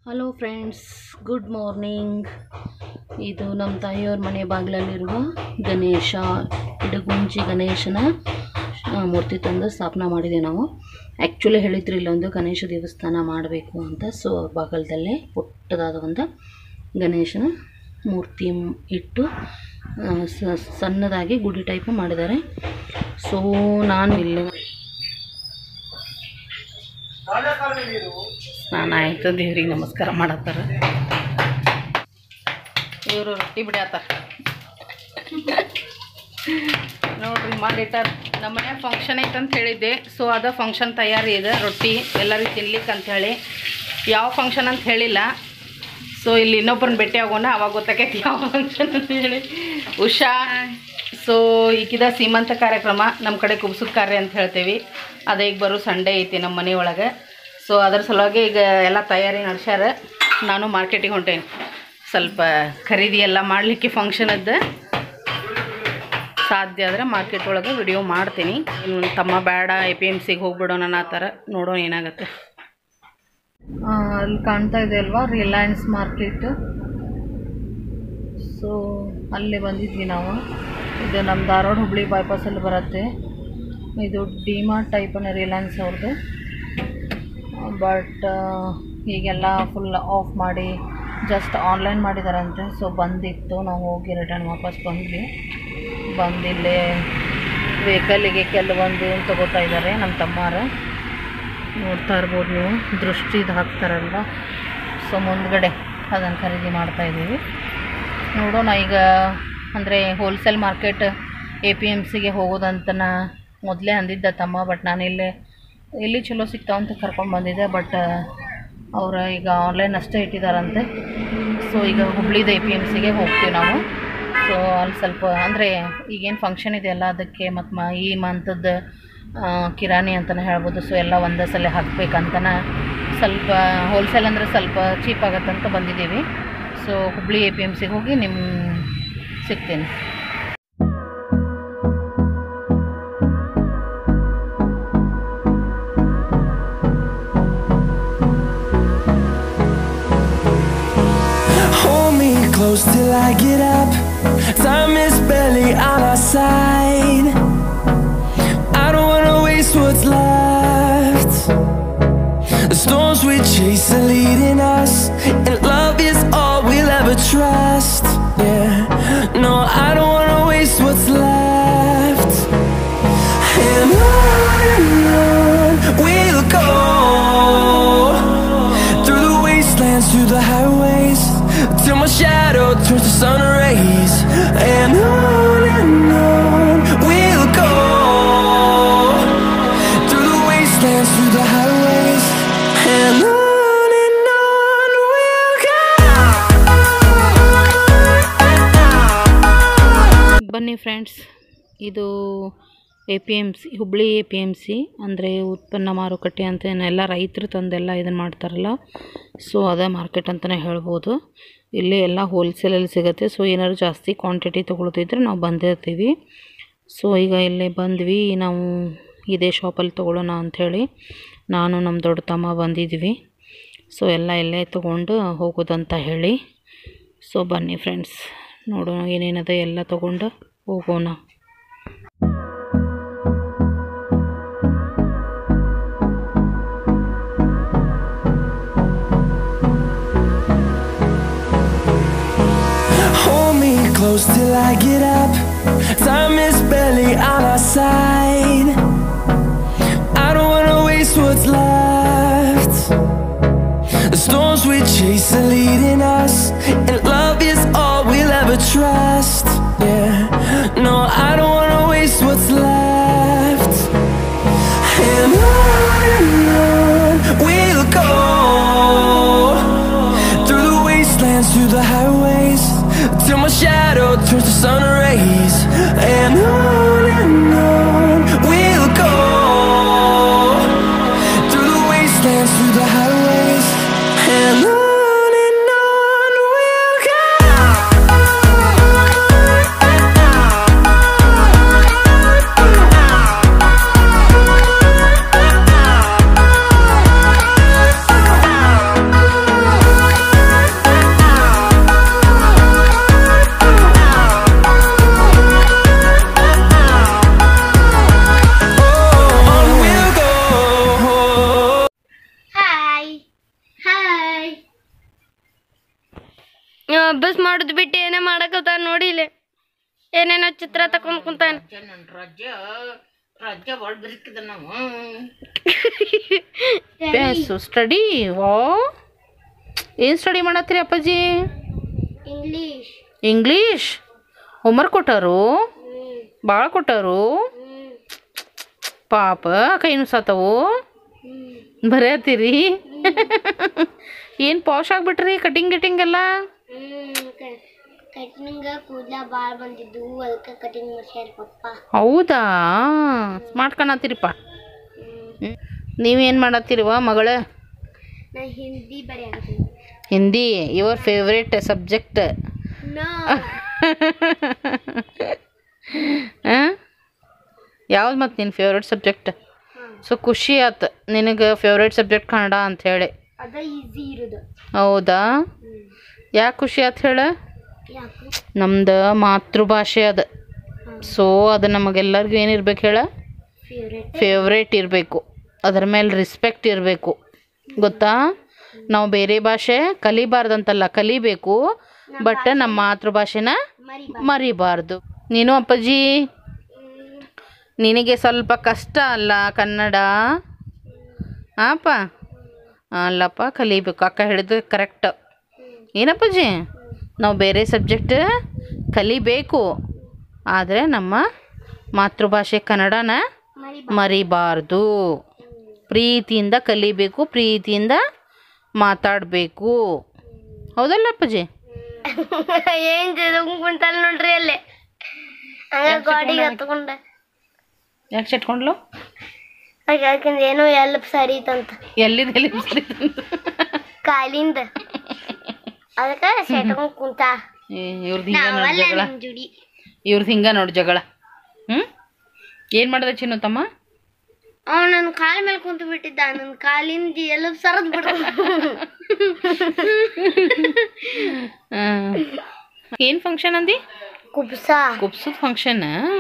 Hello friends good morning ಇದು ನಮ್ಮ ತಾಯಿಯವ್ರ ಮನೆ ಬಾಗಿಲಲ್ಲಿರುವ ಗಣೇಶ ಇಡಗುಂಜಿ ಗಣೇಶನ ಆ, ಮೂರ್ತಿ ತಂದು ಸ್ಥಾಪನೆ ಮಾಡಿದ್ದೀವಿ ನಾವು ಆ್ಯಕ್ಚುಲಿ ಹೇಳಿದ್ರು ಇಲ್ಲೊಂದು ಗಣೇಶ ದೇವಸ್ಥಾನ ಮಾಡಬೇಕು ಅಂತ ಸೊ ಬಾಗಲದಲ್ಲೇ ಪುಟ್ಟದಾದ ಒಂದು ಗಣೇಶನ ಮೂರ್ತಿ ಮ್- ಇಟ್ಟು ಆ, ಸ- ಸಣ್ಣದಾಗಿ ಗುಡಿ ಟೈಪ್ ಮಾಡಿದ್ದಾರೆ ಸೊ ನಾನು ಇಲ್ಲೇ ಸ್ನಾನ ಆಯಿತು ದೇವ್ರಿಗೆ ನಮಸ್ಕಾರ ಮಾಡತ್ತಾರ ಇವರು ರೊಟ್ಟಿ ಬಿಡ್ಯಾತಾರ ನೋಡ್ರಿ ಮಾಡಿಟ್ಟಾರ ನಮ್ಮ ಮನ್ಯಾಗ ಫಂಕ್ಷನ್ ಐತೆ ಅಂತ ಹೇಳಿದ್ದೆ ಸೊ ಅದ ಫಂಕ್ಷನ್ ತಯಾರಿ ಇದೆ ರೊಟ್ಟಿ ಎಲ್ಲರಿಗೆ ತಿನ್ಲಿಕ್ಕೆ ಅಂತ ಹೇಳಿ ಯಾವ ಫಂಕ್ಷನ್ ಅಂತ ಹೇಳಿಲ್ಲ ಸೊ ಇಲ್ಲಿ ಇನ್ನೊಬ್ಬರನ್ನ ಭೇಟಿ ಆಗೋಣ ಅವಾಗ ಗೊತ್ತಾಗೈತಿ ಯಾವ ಫಂಕ್ಷನ್ ಅಂತ ಹೇಳಿ ಉಷಾ ಸೊ ಈಗಿದ ಸೀಮಂತ ಕಾರ್ಯಕ್ರಮ ನಮ್ಮ ಕಡೆ ಕುಬ್ಸದ ಕಾರ್ಯ ಅಂತ ಹೇಳ್ತೇವೆ ಅದೇ ಈಗ ಬರೋ ಸಂಡೇ ಐತಿ ನಮ್ಮ ಮನೆಯೊಳಗೆ ಸೊ ಅದ್ರ ಸಲುವಾಗಿ ಈಗ ಎಲ್ಲ ತಯಾರಿ ನಡೆಸ್ಯಾರ ನಾನು ಮಾರ್ಕೆಟಿಗೆ ಹೊಂಟೇನಿ ಸ್ವಲ್ಪ ಖರೀದಿ ಎಲ್ಲ ಮಾಡಲಿಕ್ಕೆ ಫಂಕ್ಷನದ್ದು ಸಾಧ್ಯ ಆದರೆ ಮಾರ್ಕೆಟ್ ಒಳಗೆ ವಿಡಿಯೋ ಮಾಡ್ತೀನಿ ಇನ್ನು ನನ್ನ ತಮ್ಮ ಬೇಡ ಎ ಪಿ ಎಮ್ ಸಿಗೆ ಹೋಗ್ಬಿಡೋಣ ಆ ಥರ ನೋಡೋಣ ಏನಾಗುತ್ತೆ ಅಲ್ಲಿ ಕಾಣ್ತಾ ಇದೆ ಅಲ್ವಾ ರಿಲಯನ್ಸ್ ಮಾರ್ಕೆಟ್ ಸೊ ಅಲ್ಲಿ ಬಂದಿದ್ವಿ ನಾವು ಇದು ನಮ್ಮ ಧಾರವಾಡ ಹುಬ್ಳಿ ಬೈಪಾಸಲ್ಲಿ ಬರುತ್ತೆ ಇದು ಡಿಮಾರ್ಟ್ ಟೈಪನೇ ರಿಲಯನ್ಸ್ ಅವ್ರದ್ದು ಬಟ್ ಈಗೆಲ್ಲ ಫುಲ್ ಆಫ್ ಮಾಡಿ ಜಸ್ಟ್ ಆನ್ಲೈನ್ ಮಾಡಿದಾರಂತೆ ಸೊ ಬಂದಿತ್ತು ನಾವು ಹೋಗಿ ರಿಟರ್ನ್ ವಾಪಸ್ ಬಂದ್ವಿ ಬಂದಿಲ್ಲೇ ವೆಹಿಕಲ್ಲಿಗೆ ಕೆಲವೊಂದು ಏನು ತಗೋತಾ ಇದ್ದಾರೆ ನಮ್ಮ ತಮ್ಮಾರು ನೋಡ್ತಾ ಇರ್ಬೋದು ನೀವು ದೃಷ್ಟಿದು ಹಾಕ್ತಾರಲ್ವ ಸೊ ಮುಂದ್ಗಡೆ ಅದನ್ನು ಖರೀದಿ ಮಾಡ್ತಾ ಇದ್ದೀವಿ ನೋಡೋಣ ಈಗ ಅಂದರೆ wholesale market A P M ಸಿಗೆ ಹೋಗೋದಂತನ ಮೊದಲೇ ಅಂದಿದ್ದ ತಮ್ಮ ಬಟ್ ನಾನು ಇಲ್ಲೇ ಎಲ್ಲಿ ಚಲೋ ಸಿಗ್ತಾವ ಅಂತ ಕರ್ಕೊಂಡು ಬಂದಿದ್ದೆ ಬಟ್ ಅವ್ರು ಈಗ ಆನ್ಲೈನ್ ಅಷ್ಟೇ ಇಟ್ಟಿದ್ದಾರಂತೆ ಸೊ ಈಗ ಹುಬ್ಳಿದ ಎ ಪಿ ಎಮ್ ಸಿಗೆ ಹೋಗ್ತೀವಿ ನಾವು ಸೊ ಅಲ್ಲಿ ಸ್ವಲ್ಪ ಅಂದರೆ ಈಗೇನು ಫಂಕ್ಷನ್ ಇದೆಯಲ್ಲ ಅದಕ್ಕೆ ಮತ್ತು ಮ ಈ ಮಂತದ್ದು ಕಿರಾಣಿ ಅಂತಲೇ ಹೇಳ್ಬೋದು ಸೊ ಎಲ್ಲ ಒಂದೇ ಸಲ ಹಾಕ್ಬೇಕಂತನ ಸ್ವಲ್ಪ ಹೋಲ್ಸೇಲ್ ಅಂದರೆ ಸ್ವಲ್ಪ ಚೀಪ್ ಆಗತ್ತಂತ ಬಂದಿದ್ದೀವಿ so Hubli A P M ಸಿಗೆ ಹೋಗಿ ನಿಮ್ಮ ಸಿಗ್ತೀನಿ Hold me close till I get up. Time is barely on our side. I don't wanna waste what's left. The storms we chase are leading us, and love is all we'll ever trust. Yeah, no, I don't wanna waste what's left. And on and on we'll go through the wastelands, through the highways, till my shadow turns to sun rays. And on and on we'll go through the wastelands, through the highways, and on and on we'll go. ಬನ್ನಿ friends ಇದು A P M C Hubli A P M C ಅಂದರೆ ಉತ್ಪನ್ನ ಮಾರುಕಟ್ಟೆ ಅಂತ ಏನೆಲ್ಲ ರೈತರು ತಂದೆಲ್ಲ ಇದನ್ನು ಮಾಡ್ತಾರಲ್ಲ ಸೊ ಅದೇ ಮಾರ್ಕೆಟ್ ಅಂತಲೇ ಹೇಳ್ಬೋದು ಇಲ್ಲಿ ಎಲ್ಲ ಹೋಲ್ಸೇಲಲ್ಲಿ ಸಿಗುತ್ತೆ ಸೊ ಏನಾದ್ರು ಜಾಸ್ತಿ ಕ್ವಾಂಟಿಟಿ ತೊಗೊಳ್ತಿದ್ರೆ ನಾವು ಬಂದಿರ್ತೀವಿ ಸೊ ಈಗ ಇಲ್ಲೇ ಬಂದ್ವಿ ನಾವು ಇದೇ ಶಾಪಲ್ಲಿ ತೊಗೊಳ್ಳೋಣ ಅಂಥೇಳಿ ನಾನು ನಮ್ಮ ದೊಡ್ಡ ತಮ್ಮ ಬಂದಿದ್ವಿ ಸೊ ಎಲ್ಲ ಇಲ್ಲೇ ತೊಗೊಂಡು ಹೋಗೋದಂತ ಹೇಳಿ ಸೊ ಬನ್ನಿ ಫ್ರೆಂಡ್ಸ್ ನೋಡೋಣ ಏನೇನದೆ ಎಲ್ಲ ತೊಗೊಂಡು ಹೋಗೋಣ Hold me close till I get up. Time is barely on our side. I don't wanna waste what's left. The storms we chase are leading us, and love is all we'll ever trust. Yeah, no, I don't wanna waste what's left. And on and on we'll go through the wastelands, through the highways, till my shadow turns to sun rays. And on and on we'll go through the wastelands, through the highways, and on and on we'll go. ಅಭ್ಯಾಸ ಮಾಡೋದು ಬಿಟ್ಟು ಏನೇ ಮಾಡಕತ್ತಾನ ನೋಡಿ ಇಲ್ಲಿ ಏನೇನೋ ಚಿತ್ರ ತಕೊಂಡ್ ಕುಂತಾನ ರಜ ರಜ ಹೊಡೆದ್ರಿಕ್ಕಿದ ನಾವು ಪ್ಯಾಸು ಸ್ಟಡಿ ವಾ ಏನು ಸ್ಟಡಿ ಮಾಡತ್ತೀರಿ ಅಪ್ಪಾಜಿ ಇಂಗ್ಲೀಷ್ ಇಂಗ್ಲೀಷ್ ಹೋಮ್ವರ್ಕ್ ಕೊಟ್ಟಾರು ಭಾಳ ಕೊಟ್ಟಾರು ಪಾಪ ಕೈನು ಸಾತವು ಬರೆಯತ್ತೀರಿ ಏನು ಪಾಶ್ ಆಗ್ಬಿಟ್ರಿ ಕಟಿಂಗ್ ಗಿಟಿಂಗ್ ಎಲ್ಲ ಕಟಿಂಗ್ ಕೂದಲ ಭಾಳ ಬಂದಿದ್ದು ಅದಕ್ಕೆ ಕಟಿಂಗ್ ಮಾಡ್ಸ್ಯಾರ ಪಪ್ಪ ಹೌದಾ ಸ್ಮಾರ್ಟ್ ಕಾಣತ್ತೀರಿಪ್ಪ ನೀವೇನು ಮಾಡತ್ತೀರಿವ ಮಗಳ ನಾ ಹಿಂದಿ ಬರೆಯಾಕತ್ತೀನಿ Hindi your favourite subject no ಯಾವ್ದು ಮತ್ತು ನಿನ್ನ ಫೇವ್ರೇಟ್ ಸಬ್ಜೆಕ್ಟ್ ಸೊ ಖುಷಿ ಆತು ನಿನಗೆ ಫೇವ್ರೇಟ್ ಸಬ್ಜೆಕ್ಟ್ ಕನ್ನಡ ಅಂತ ಹೇಳಿ ಅದ ಈಸಿ ಇರೋದು ಹೌದಾ ಯಾಕೆ ಖುಷಿ ಆತು ಹೇಳ ಯಾಕೆ ನಮ್ದು ಮಾತೃಭಾಷೆ ಅದ ಸೊ ಅದು ನಮಗೆಲ್ಲರಿಗೂ ಏನಿರ್ಬೇಕು ಹೇಳ ಫೇವ್ರೇಟ್ ಫೇವ್ರೇಟ್ ಇರಬೇಕು ಅದರ ಮೇಲೆ ರೆಸ್ಪೆಕ್ಟ್ ಇರಬೇಕು ಗೊತ್ತಾ ನಾವು ಬೇರೆ ಭಾಷೆ ಕಲಿಬಾರ್ದಂತಲ್ಲ ಕಲಿಬೇಕು ಬಟ್ ನಮ್ಮ ಮಾತೃಭಾಷೆನ ಮರಿ ಮರಿಬಾರ್ದು ನೀನು ಅಪ್ಪಾಜಿ ನಿನಗೆ ಸ್ವಲ್ಪ ಕಷ್ಟ ಅಲ್ಲ ಕನ್ನಡ ಹಾಪ ಅಲ್ಲಪ್ಪ ಕಲಿಬೇಕು ಅಕ್ಕ ಹಿಡಿದು ಕರೆಕ್ಟ್ ಏನಪ್ಪಾಜಿ ನಾವು ಬೇರೆ ಸಬ್ಜೆಕ್ಟ್ ಕಲಿಬೇಕು ಆದರೆ ನಮ್ಮ ಮಾತೃಭಾಷೆ ಕನ್ನಡನ ಮರಿ ಮರಿಬಾರ್ದು ಪ್ರೀತಿಯಿಂದ ಕಲಿಬೇಕು ಪ್ರೀತಿಯಿಂದ ಮಾತಾಡಬೇಕು ಹೌದಲ್ಲ ಅಪ್ಪಾಜಿ ಏನ್ ಕುಂತಲ್ ನೋಡ್ರಿ ಅಲ್ಲೇ ಹಂಗ ಗಾಡಿಗೆ ಹತ್ಕೊಂಡ ಯಾಕೆ ಚಟ್ಕೊಂಡ್ಲು ಯಾಕಂದ್ರೆ ಏನೋ ಎಲ್ಲ ಸರಿ ಇತ್ತಂತ ಎಲ್ಲಿದೆ ಎಲ್ಲಿ ಸರಿ ಕಾಲಿಂದ ಅದಕ್ಕ ಸೆಟ್ಕೊಂಡ್ ಕುಂತ ಇವ್ರದ್ದು ಹಿಂಗ ನೋಡಿ ಜಗಳ ನಮ್ ಜುಡಿ ಇವ್ರದ್ದು ಹಿಂಗ ನೋಡಿ ಜಗಳ ಹ್ಞೂ ಏನು ಮಾಡಿದೆ ಚಿನ್ನು ತಮ್ಮ ಅವ ನನ್ ಕಾಲ್ ಮೇಲೆ ಕುಂತು ಬಿಟ್ಟಿದ್ದ ನನ್ ಕಾಲಿಂದ ಎಲ್ಲ ಸರದ್ ಬಿಡ ಏನು ಫಂಕ್ಷನ್ ಅಂದಿ ಕುಬ್ಸ ಕುಪ್ಸದ ಫಂಕ್ಷನ್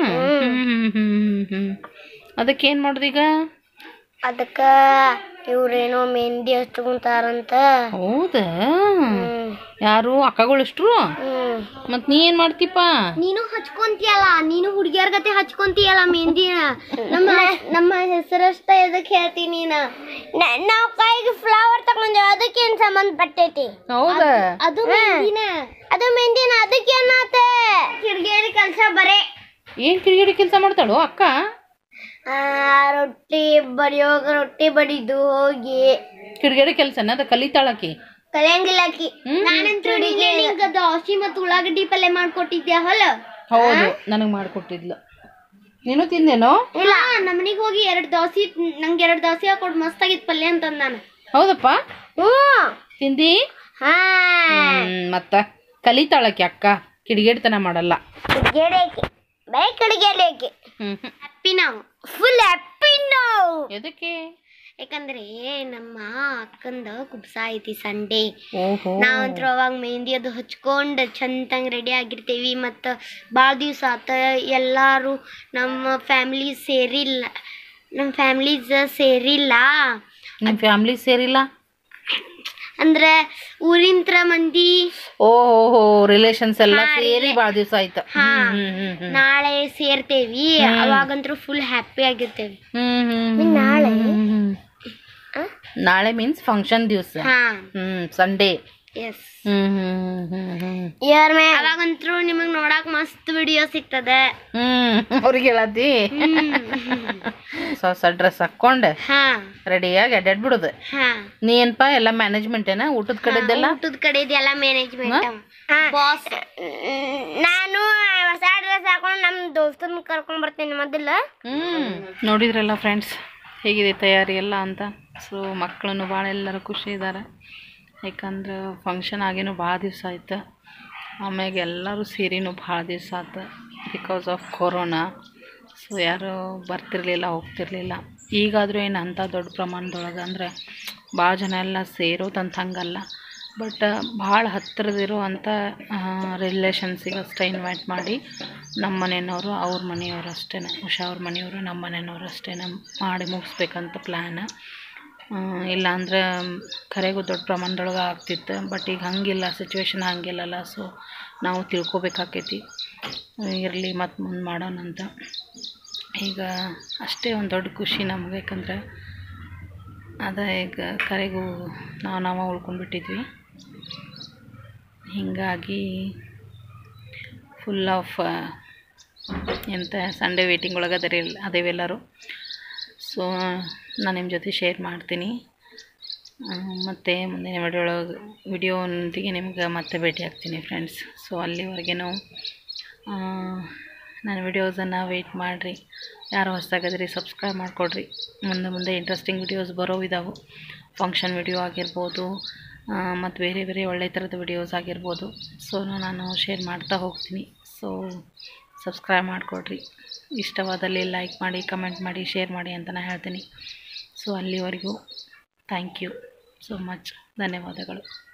ಅದಕ್ಕೆ ಏನು ಮಾಡೋದು ಈಗ ಅದಕ್ಕ ಇವ್ರೇನೋ ಮೆಹಂದಿ ಹಚ್ಕೊಂತಾರಂತ ಹೌದಾ ಹ್ಮ್. ಯಾರು ಅಕ್ಕಗಳಿಷ್ಟ್ರು ಹ್ಮ್ ಮತ್ತು ನೀ ಏನು ಮಾಡ್ತೀಪ ನೀನು ಹಚ್ಕೊಂತೀಯಲ್ಲ ನೀನು ಹುಡುಗಿಯರ್ ಗತೆ ಹಚ್ಕೊಂತೀಯಲ್ಲ ಮೆಹಂದಿನ ನಮ್ಮ ನಮ್ಮ ಹೆಸರಷ್ಟ ಎದಕ್ ಹೇಳ್ತಿ ನೀನ ನಾವ್ ಕೈಗೆ ಫ್ಲವರ್ ತಗೊಂಡೇವ್ ಅದಕ್ಕೆ ಏನ್ ಸಂಬಂಧ ಪಟ್ಟೈತಿ ಹೌದಾ ಅದು ಮೆಹಂದಿನ ಅದು ಮೆಹಂದಿನ ಅದಕ್ಕೆ ಏನಾತ ಕಿಡಿಗೇರಿ ಕೆಲ್ಸ ಬರೇ ಏನು ಕಿಡಿಗಿಡಿ ಕೆಲಸ ಮಾಡ್ತಾಳು ಅಕ್ಕ ಆ, ರೊಟ್ಟಿ ಬಡಿಯೋಗ ರೊಟ್ಟಿ ಬಡಿದು ಹೋಗಿ ಕಿಡಿಗೇಡಿ ಕೆಲಸನ ಅದ ಕಲಿತಾಳಕಿ ಕಲಿಯಂಗಿಲ್ಲಕಿ ನಾನಂತೂ ನಿಂಗ ದೋಸೆ ಮತ್ತು ಉಳ್ಳಾಗಡ್ಡಿ ಪಲ್ಯ ಮಾಡ್ಕೊಟ್ಟಿದ್ದೆ ಹೊಲ ಹೌದು ನನಗೆ ಮಾಡಿಕೊಟ್ಟಿದ್ಲು ನೀನು ತಿಂದೇನೋ ಇಲ್ಲ ನಮ್ಮನಿಗೆ ಹೋಗಿ ಎರಡು ದೋಸೆ ನಂಗೆ ಎರಡು ದೋಸೆ ಹಾಕೊಡ್ ಮಸ್ತ್ ಆಗಿತ್ತು ಪಲ್ಯ ಅಂತಂದ ನಾನು ಹೌದಪ್ಪ ಹ್ಞೂ ತಿಂದಿ ಹಾ ಹ್ಮ್, ಮತ್ತ ಕಲಿತಾಳಕಿ ಅಕ್ಕ ಕಿಡಿಗೇಡಿತನ ಮಾಡಲ್ಲ ಕಿಡಿಗೇಡೇಕಿ ಬೈ ಕಿಡಿಗೇಡೇಕಿ ಹ್ಮ್ ಹ್ಮ್. ಹ್ಯಾಪಿ ನಾವು ಫುಲ್ ಹ್ಯಾಪಿ ನಾವು ಎದಕ್ಕೆ ಯಾಕಂದ್ರೆ ನಮ್ಮ ಅಕ್ಕಂದ ಕುಬ್ಸ ಐತಿ ಸಂಡೇ ಓಹೋ ನಾವಂತ್ರು ಅವಾಗ ಮೆಹಂದಿ ಅದು ಹಚ್ಕೊಂಡು ಚಂದಂಗೆ ರೆಡಿ ಆಗಿರ್ತೀವಿ ಮತ್ತು ಭಾಳ ದಿವಸ ಆತ ಎಲ್ಲರೂ ನಮ್ಮ ಫ್ಯಾಮ್ಲಿ ಸೇರಿಲ್ಲ ನಮ್ಮ ಫ್ಯಾಮ್ಲೀಸ್ ಸೇರಿಲ್ಲ ನಿಮ್ಮ ಫ್ಯಾಮ್ಲಿ ಸೇರಿಲ್ಲ ಅಂದ್ರೆ ಊರಿಂತ್ರ ಮಂದಿ ಓಹೋ ರಿಲೇಷನ್ಸ್ ಎಲ್ಲ ಸೇರಿ ಭಾಳ ದಿವಸ ಆಯ್ತು ಹಾ. ಹ್ಮ್ ಹ್ಮ್ ಹ್ಮ್ ನಾಳೆ ಸೇರ್ತೇವಿ ಅವಾಗಂತೂ ಫುಲ್ ಹ್ಯಾಪಿ ಆಗಿರ್ತೇವಿ ಹ್ಮ್ ಹ್ಮ್ ಹ್ಮ್ ನಾಳೆ? ಹ್ಮ್ ಹ್ಮ್. ನಾಳೆ ಮೀನ್ಸ್ ಫಂಕ್ಷನ್ ದಿವಸ ಹಾ ಹ್ಮ್ ಸಂಡೇ ಎಸ್ ಹ್ಮ್ ಹ್ಮ್ ಹ್ಮ್ ಹ್ಮ್ ಅವಾಗಂತೂ ನಿಮಗ್ ನೋಡಕ್ ಮಸ್ತ್ ವಿಡಿಯೋ ಸಿಗ್ತದೆ ಹ್ಮ್ ಅವ್ರಿಗೆ ಹೇಳತ್ತಿ ಹೊಸ ಹೊಸ ಡ್ರೆಸ್ ಹಾಕ್ಕೊಂಡು ಹಾ ರೆಡಿಯಾಗಿ ಅಡ್ಡಾಡ್ ಬಿಡುದು ಹಾ ನೀ ಏನಪ್ಪ ಎಲ್ಲ ಮ್ಯಾನೇಜ್ಮೆಂಟ್ ಏನ ಊಟದ ಕಡೆದೆಲ್ಲ ಊಟದ ಕಡೆದೆಲ್ಲ ಮ್ಯಾನೇಜ್ಮೆಂಟ್ ಬಾಸ್ ನಾನು ಹೊಸ ಡ್ರೆಸ್ ಹಾಕೊಂಡು ನಮ್ಮ ದೋಸ್ತನ್ ಕರ್ಕೊಂಡ್ ಬರ್ತೇನೆ ಮೊದಲ ಹ್ಮ್ ನೋಡಿದ್ರಲ್ಲ ಫ್ರೆಂಡ್ಸ್ ಹೇಗಿದೆ ತಯಾರಿ ಎಲ್ಲ ಅಂತ ಸೊ ಮಕ್ಕಳನ್ನು ಭಾಳ ಎಲ್ಲರೂ ಖುಷಿ ಇದ್ದಾರೆ ಯಾಕಂದ್ರೆ ಫಂಕ್ಷನ್ ಆಗೇನು ಭಾಳ ದಿವಸ ಆಯ್ತು ಆಮ್ಯಾಗ ಎಲ್ಲರೂ ಸೇರಿನೂ ಭಾಳ ದಿವಸ ಆಯ್ತು ಬಿಕಾಸ್ ಆಫ್ ಕೊರೋನಾ ಸೊ ಯಾರು ಬರ್ತಿರ್ಲಿಲ್ಲ ಹೋಗ್ತಿರ್ಲಿಲ್ಲ ಈಗಾದರೂ ಏನು ಅಂಥ ದೊಡ್ಡ ಪ್ರಮಾಣದೊಳಗೆ ಅಂದರೆ ಭಾಳ ಜನ ಎಲ್ಲ ಸೇರೋದಂತ ಹಂಗಲ್ಲ ಬಟ್ ಭಾಳ ಹತ್ತಿರದಿರುವಂಥ ರಿಲೇಷನ್ಸಿಗೆ ಅಷ್ಟೇ ಇನ್ವೈಟ್ ಮಾಡಿ ನಮ್ಮ ಮನೆಯವರು ಅವ್ರ ಮನೆಯವರು ಅಷ್ಟೇ ಉಷಾ ಅವ್ರ ಮನೆಯವರು ನಮ್ಮ ಮನೆಯವರು ಅಷ್ಟೇ ಮಾಡಿ ಮುಗಿಸ್ಬೇಕಂತ ಪ್ಲ್ಯಾನ್ ಇಲ್ಲ ಅಂದ್ರೆ ಕರೆಗೂ ದೊಡ್ಡ ಪ್ರಮಾಣದೊಳಗೆ ಆಗ್ತಿತ್ತು ಬಟ್ ಈಗ ಹಾಗಿಲ್ಲ ಸಿಚುವೇಶನ್ ಹಂಗಿಲ್ಲಲ್ಲ ಸೊ ನಾವು ತಿಳ್ಕೊಬೇಕಾಕೈತಿ ಇರಲಿ ಮತ್ತು ಮುಂದೆ ಮಾಡೋಣ ಅಂತ ಈಗ ಅಷ್ಟೇ ಒಂದು ದೊಡ್ಡ ಖುಷಿ ನಮ್ಗೆ ಯಾಕಂದ್ರೆ ಅದ ಈಗ ಕರೆಗೂ ನಾವು ನಾವು ಉಳ್ಕೊಂಡ್ಬಿಟ್ಟಿದ್ವಿ ಹೀಗಾಗಿ ಫುಲ್ ಆಫ್ ಎಂತ ಸಂಡೇ ವೇಟಿಂಗ್ ಒಳಗೆ ಅದರಿ ಅದೇವೆಲ್ಲರೂ ಸೊ ನಾನು ನಿಮ್ಮ ಜೊತೆ ಶೇರ್ ಮಾಡ್ತೀನಿ ಮತ್ತು ಮುಂದಿನ ವಿಡಿಯೋ ಒಳಗೆ ವಿಡಿಯೋನೊಂದಿಗೆ ನಿಮ್ಗೆ ಮತ್ತೆ ಭೇಟಿ ಆಗ್ತೀನಿ ಫ್ರೆಂಡ್ಸ್ ಸೊ ಅಲ್ಲಿವರೆಗೇನು ನನ್ನ ವಿಡಿಯೋಸನ್ನು ವೆಯ್ಟ್ ಮಾಡಿರಿ ಯಾರು ಹೊಸ್ದಾಗದ್ರಿ ಸಬ್ಸ್ಕ್ರೈಬ್ ಮಾಡಿಕೊಡ್ರಿ ಮುಂದೆ ಮುಂದೆ ಇಂಟ್ರೆಸ್ಟಿಂಗ್ ವಿಡಿಯೋಸ್ ಬರೋ ಇದಾವೆ ಫಂಕ್ಷನ್ ವಿಡಿಯೋ ಆಗಿರ್ಬೋದು ಮತ್ತು ಬೇರೆ ಬೇರೆ ಒಳ್ಳೆ ಥರದ ವಿಡಿಯೋಸ್ ಆಗಿರ್ಬೋದು ಸೊ ನಾನು ಶೇರ್ ಮಾಡ್ತಾ ಹೋಗ್ತೀನಿ ಸೊ ಸಬ್ಸ್ಕ್ರೈಬ್ ಮಾಡಿಕೊಡ್ರಿ ಇಷ್ಟವಾದಲ್ಲಿ ಲೈಕ್ ಮಾಡಿ ಕಮೆಂಟ್ ಮಾಡಿ ಶೇರ್ ಮಾಡಿ ಅಂತ ನಾನು ಹೇಳ್ತೀನಿ ಸೊ ಅಲ್ಲಿವರೆಗೂ ಥ್ಯಾಂಕ್ ಯು ಸೊ ಮಚ್ ಧನ್ಯವಾದಗಳು